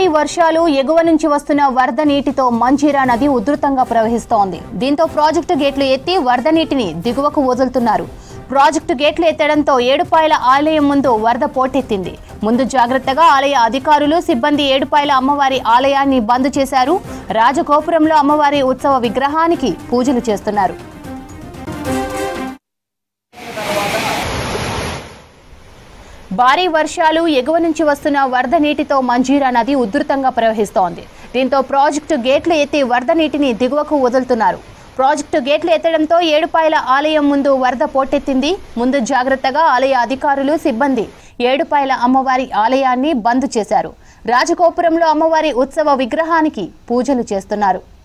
వర్షాలు ఎగువ నుంచి వస్తున్న వరద నీటితో మంజీరా నది ఉధృతంగా ప్రవహిస్తోంది దీంతో ప్రాజెక్టు గేట్లు ఎత్తి వరద నీటిని దిగువకు వదులుతున్నారు ప్రాజెక్టు గేట్లు ఎత్తడంతో ఏడుపాయల ఆలయం ముందు వరద పోటెత్తింది ముందు జాగ్రత్తగా ఆలయ అధికారులు సిబ్బంది ఏడుపాయల అమ్మవారి ఆలయాన్ని బంద్ చేశారు రాజగోపురంలో అమ్మవారి ఉత్సవ విగ్రహానికి పూజలు చేస్తున్నారు భారీ వర్షాలు ఎగువ నుంచి వస్తున్న వరద నీటితో మంజీరా నది ఉధృతంగా ప్రవహిస్తోంది దీంతో ప్రాజెక్టు గేట్లు ఎత్తి వరద నీటిని దిగువకు వదులుతున్నారు ప్రాజెక్టు గేట్లు ఎత్తడంతో ఏడుపాయల ఆలయం ముందు వరద పోటెత్తింది ముందు జాగ్రత్తగా ఆలయ అధికారులు సిబ్బంది ఏడుపాయల అమ్మవారి ఆలయాన్ని బంద్ చేశారు రాజగోపురంలో అమ్మవారి ఉత్సవ విగ్రహానికి పూజలు చేస్తున్నారు